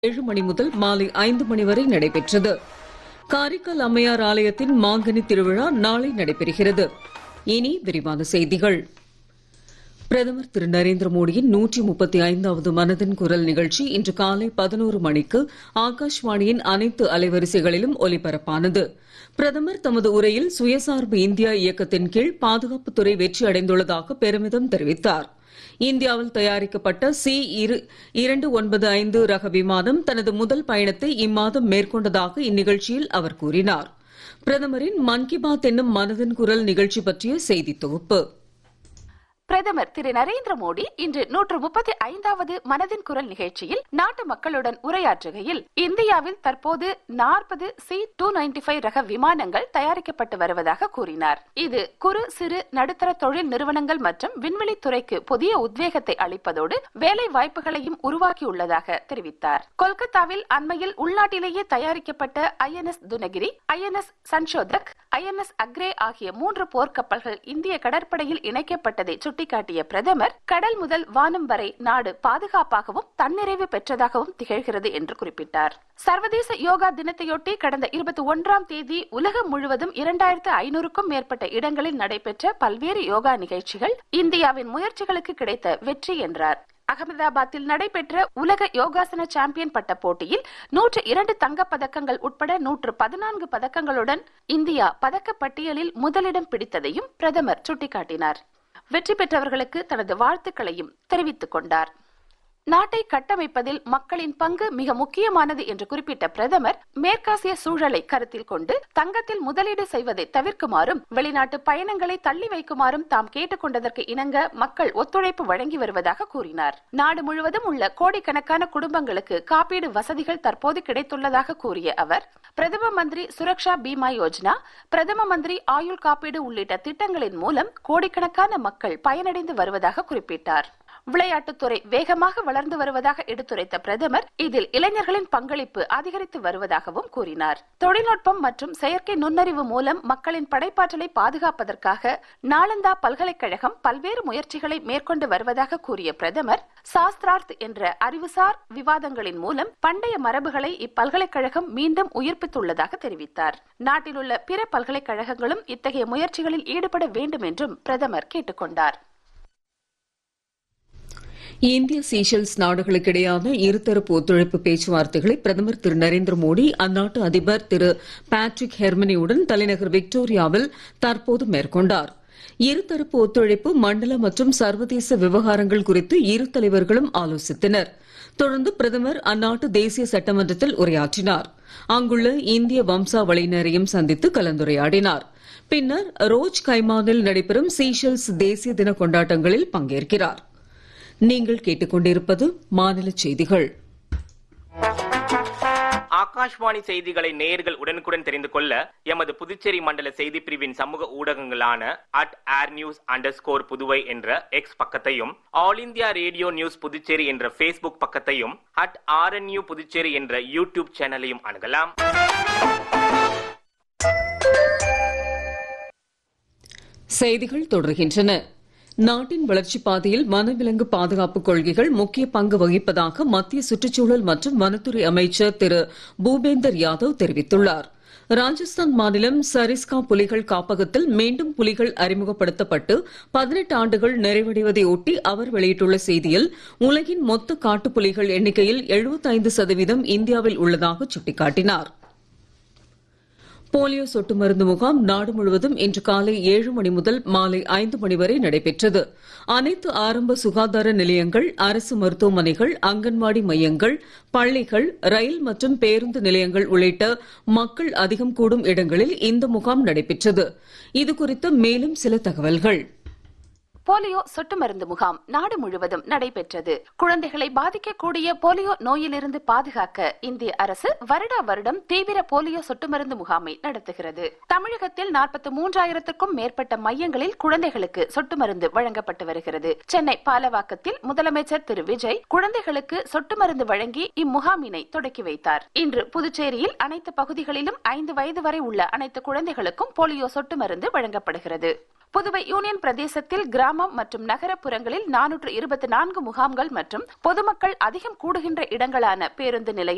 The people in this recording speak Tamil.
ஏழு மணி முதல் மாலை ஐந்து மணி வரை நடைபெற்றது காரைக்கால் அம்மையார் ஆலயத்தின் மாங்கனி திருவிழா நாளை நடைபெறுகிறது இனி விரிவான செய்திகள் பிரதமர் திரு நரேந்திர மோடியின் நூற்றி முப்பத்தி ஐந்தாவது மனதின் குரல் நிகழ்ச்சி இன்று காலை பதினோரு மணிக்கு ஆகாஷ்வாணியின் அனைத்து அலைவரிசைகளிலும் ஒலிபரப்பானது பிரதமர் தமது உரையில் சுயசார்பு இந்தியா இயக்கத்தின் கீழ் பாதுகாப்புத்துறை வெற்றி அடைந்துள்ளதாக பெருமிதம் தெரிவித்தார் இந்தியாவில் தயாரிக்கப்பட்ட சி இரு இரண்டு ஒன்பது ஐந்து ரக விமானம் தனது முதல் பயணத்தை இம்மாதம் மேற்கொண்டதாக இந்நிகழ்ச்சியில் அவர் கூறினார் பிரதமரின் மன் கி பாத் என்னும் மனதின் குரல் நிகழ்ச்சி பற்றிய செய்தி தொகுப்பு பிரதமர் திரு நரேந்திர மோடி இன்று நூற்று முப்பத்தி ஐந்தாவது மனதின் குரல் நிகழ்ச்சியில் நாட்டு மக்களுடன் உரையாற்றுகையில் இந்தியாவில் தற்போது நாற்பது சி டூ நைன்டி ஃபைவ் ரக விமானங்கள் தயாரிக்கப்பட்டு வருவதாக கூறினார் இது குறு சிறு நடுத்தர தொழில் நிறுவனங்கள் மற்றும் விண்வெளி துறைக்கு புதிய உத்வேகத்தை அளிப்பதோடு வேலை வாய்ப்புகளையும் உருவாக்கியுள்ளதாக தெரிவித்தார் கொல்கத்தாவில் அண்மையில் உள்நாட்டிலேயே தயாரிக்கப்பட்ட INS Dunagiri INS Sanshodhak INS Agray ஆகிய மூன்று போர்க்கப்பல்கள் இந்திய கடற்படையில் இணைக்கப்பட்டதை சுட்டிக்காட்டிய பிரதமர் கடல் முதல் வானம் வரை நாடு பாதுகாப்பாகவும் தன்னிறைவு பெற்றதாகவும் திகழ்கிறது என்று குறிப்பிட்டார் சர்வதேச யோகா தினத்தையொட்டி கடந்த இருபத்தி ஒன்றாம் தேதி உலகம் முழுவதும் இரண்டாயிரத்து ஐநூறுக்கும் மேற்பட்ட இடங்களில் நடைபெற்ற பல்வேறு யோகா நிகழ்ச்சிகள் இந்தியாவின் முயற்சிகளுக்கு கிடைத்த வெற்றி என்றார் அகமதாபாத்தில் நடைபெற்ற உலக யோகாசன சாம்பியன் பட்ட போட்டியில் நூற்று இரண்டு தங்கப் பதக்கங்கள் உட்பட நூற்று பதினான்கு பதக்கங்களுடன் இந்தியா பதக்கப் பட்டியலில் முதலிடம் பிடித்ததையும் பிரதமர் சுட்டிக்காட்டினார் வெற்றி பெற்றவர்களுக்கு தனது வாழ்த்துக்களையும் தெரிவித்துக் கொண்டார் நாட்டை கட்டமைப்பதில் மக்களின் பங்கு மிக முக்கியமானது என்று குறிப்பிட்ட பிரதமர் மேற்காசிய சூழலை கருத்தில் கொண்டு தங்கத்தில் முதலீடு செய்வதை தவிர்க்குமாறும் வெளிநாட்டு பயணங்களை தள்ளி வைக்குமாறும் தாம் கேட்டுக்கொண்டதற்கு இணங்க மக்கள் ஒத்துழைப்பு வழங்கி வருவதாக கூறினார் நாடு முழுவதும் உள்ள கோடிக்கணக்கான குடும்பங்களுக்கு காப்பீடு வசதிகள் தற்போது கிடைத்துள்ளதாக கூறிய அவர் பிரதம மந்திரி சுரக்ஷா பீமா யோஜனா பிரதம மந்திரி ஆயுள் காப்பீடு உள்ளிட்ட திட்டங்களின் மூலம் கோடிக்கணக்கான மக்கள் பயனடைந்து வருவதாக குறிப்பிட்டார் விளையாட்டுத்துறை வேகமாக வளர்ந்து வருவதாக எடுத்துரைத்த பிரதமர் இதில் இளைஞர்களின் பங்களிப்பு அதிகரித்து வருவதாகவும் கூறினார் தொழில்நுட்பம் மற்றும் செயற்கை நுண்ணறிவு மூலம் மக்களின் படைப்பாற்றலை பாதுகாப்பதற்காக நாளந்தா பல்கலைக்கழகம் பல்வேறு முயற்சிகளை மேற்கொண்டு வருவதாக கூறிய பிரதமர் சாஸ்திரார்த் என்ற அறிவுசார் விவாதங்களின் மூலம் பண்டைய மரபுகளை இப்பல்கலைக்கழகம் மீண்டும் உயிர்ப்பித்துள்ளதாக தெரிவித்தார் நாட்டில் உள்ள பிற பல்கலைக்கழகங்களும் இத்தகைய முயற்சிகளில் ஈடுபட வேண்டும் என்றும் பிரதமர் கேட்டுக்கொண்டார் இந்திய சீஷெல்ஸ் நாடுகளுக்கிடையான இருதரப்பு ஒத்துழைப்பு பேச்சுவார்த்தைகளை பிரதமர் திரு நரேந்திர மோடி அந்நாட்டு அதிபர் திரு பேட்ரிக் ஹெர்மனியுடன் தலைநகர் விக்டோரியாவில் தற்போது மேற்கொண்டார் இருதரப்பு ஒத்துழைப்பு மண்டல மற்றும் சர்வதேச விவகாரங்கள் குறித்து இரு தலைவர்களும் ஆலோசித்தனர் தொடர்ந்து பிரதமர் அந்நாட்டு தேசிய சட்டமன்றத்தில் உரையாற்றினார் அங்குள்ள இந்திய வம்சாவளியினரையும் சந்தித்து கலந்துரையாடினார் பின்னர் ரோஜ் கைமானில் நடைபெறும் சீஷெல்ஸ் தேசிய தின கொண்டாட்டங்களில் பங்கேற்கிறார் நீங்கள் கேட்டுக்கொண்டிருப்பது மாநில செய்திகள் ஆகாஷ்வாணி செய்திகளை நேயர்கள் உடனுக்குடன் தெரிந்து கொள்ள எமது புதுச்சேரி மண்டல செய்தி பிரிவின் சமூக ஊடகங்களான அட் ஏர் நியூஸ் அண்டர் ஸ்கோர் புதுவை என்ற எக்ஸ் பக்கத்தையும் All India Radio News Puducherry என்ற ஃபேஸ்புக் பக்கத்தையும் அட் ஆர்என்யூ புதுச்சேரி என்ற யூடியூப் சேனலையும் அணுகலாம் செய்திகள் தொடர்கின்றன நாட்டின் வளர்ச்சிப் பாதையில் வனவிலங்கு பாதுகாப்பு கொள்கைகள் முக்கிய பங்கு வகிப்பதாக மத்திய சுற்றுச்சூழல் மற்றும் வனத்துறை அமைச்சர் திரு பூபேந்தர் யாதவ் தெரிவித்துள்ளார் ராஜஸ்தான் மாநிலம் சரிஸ்கா புலிகள் காப்பகத்தில் மீண்டும் புலிகள் அறிமுகப்படுத்தப்பட்டு பதினெட்டு ஆண்டுகள் நிறைவடைவதை ஒட்டி அவர் வெளியிட்டுள்ள செய்தியில் உலகின் மொத்த காட்டுப்புலிகள் எண்ணிக்கையில் 75% சதவீதம் இந்தியாவில் உள்ளதாக சுட்டிக்காட்டினார் போலியோ சொட்டு மருந்து முகாம் நாடு முழுவதும் இன்று காலை ஏழு மணி முதல் மாலை ஐந்து மணி வரை நடைபெற்றது அனைத்து ஆரம்ப சுகாதார நிலையங்கள் அரசு மருத்துவமனைகள் அங்கன்வாடி மையங்கள் பள்ளிகள் ரயில் மற்றும் பேருந்து நிலையங்கள் உள்ளிட்ட மக்கள் அதிகம் கூடும் இடங்களில் இந்த முகாம் நடைபெற்றது இது குறித்த மேலும் சில தகவல்கள் போலியோ சொட்டு மருந்து முகாம் நாடு முழுவதும் நடைபெற்றது குழந்தைகளை பாதிக்கக்கூடிய போலியோ நோயிலிருந்து பாதுகாக்க இந்திய அரசு வருடா வருடம் தீவிர போலியோ சொட்டு மருந்து முகாமை நடத்துகிறது தமிழகத்தில் நாற்பத்தி மூன்றாயிரத்திற்கும் மேற்பட்ட மையங்களில் குழந்தைகளுக்கு சொட்டு மருந்து வழங்கப்பட்டு வருகிறது சென்னை பாலவாக்கத்தில் முதலமைச்சர் திரு விஜய் குழந்தைகளுக்கு சொட்டு மருந்து வழங்கி இம்முகாமினை தொடக்கி வைத்தார் இன்று புதுச்சேரியில் அனைத்து பகுதிகளிலும் ஐந்து வயது வரை உள்ள அனைத்து குழந்தைகளுக்கும் போலியோ சொட்டு மருந்து வழங்கப்படுகிறது புதுவை யூனியன் பிரதேசத்தில் கிராமம் மற்றும் நகரப்புறங்களில் நானூற்று இருபத்தி நான்கு முகாம்கள் மற்றும் பொதுமக்கள் அதிகம் கூடுகின்ற இடங்களான பேருந்து நிலையம்